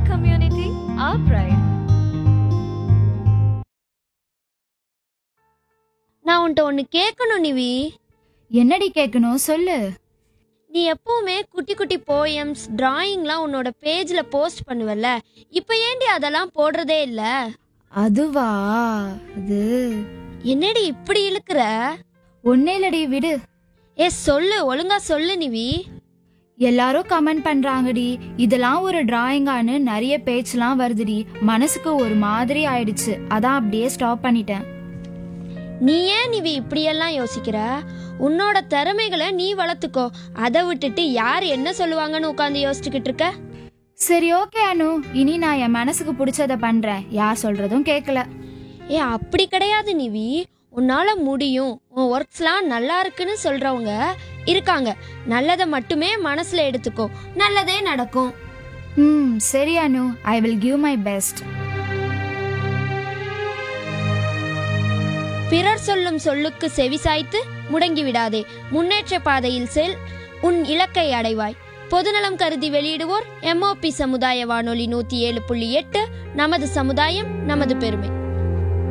community, our pride. நான் உன்கிட்ட ஒன்று கேட்கணும் நிவி என்னடி கேட்கணும் சொல்லு நீ எப்பவுமே குட்டி குட்டி போயம்ஸ் டிராயிங்லாம் உன்னோட பேஜில் போஸ்ட் பண்ணுவல்ல இப்போ ஏண்டி அதெல்லாம் போடுறதே இல்லை அதுவா அது என்னடி இப்படி இழுக்கிற ஒன்னே இல்லடி விடு ஏ சொல்லு ஒழுங்கா சொல்லு நிவி எல்லாரும் கமெண்ட் பண்றாங்கடி இதெல்லாம் ஒரு டிராயிங்கான்னு நிறைய பேச்செல்லாம் வருதுடி மனசுக்கு ஒரு மாதிரி ஆயிடுச்சு அதான் அப்படியே ஸ்டாப் பண்ணிட்டேன் நீ ஏன் நிவி இப்படியெல்லாம் யோசிக்கிற உன்னோட திறமைகளை நீ வளர்த்துக்கோ அதை விட்டுட்டு யார் என்ன சொல்லுவாங்கன்னு உட்காந்து யோசிச்சுக்கிட்டு இருக்க சரி ஓகே அனு இனி நான் என் மனசுக்கு பிடிச்சத பண்றேன் யார் சொல்றதும் கேட்கல ஏ அப்படி கிடையாது நிவி உன்னால முடியும் உன் ஒர்க்ஸ்லாம் நல்லா இருக்குன்னு சொல்றவங்க இருக்காங்க நல்லதை மட்டுமே மனசுல எடுத்துக்கோ நல்லதே நடக்கும் ம் சரி Anu I will give my best பிறர் சொல்லும் சொல்லுக்கு செவிசாய்த்து முடங்கி விடாதே முன்னேற்ற பாதையில் செல் உன் இலக்கை அடைவாய் பொதுநலம் கருதி வெளியிடுவோர் எம்ஓபி சமுதாய வானொலி நூத்தி ஏழு புள்ளி எட்டு நமது சமுதாயம் நமது பெருமை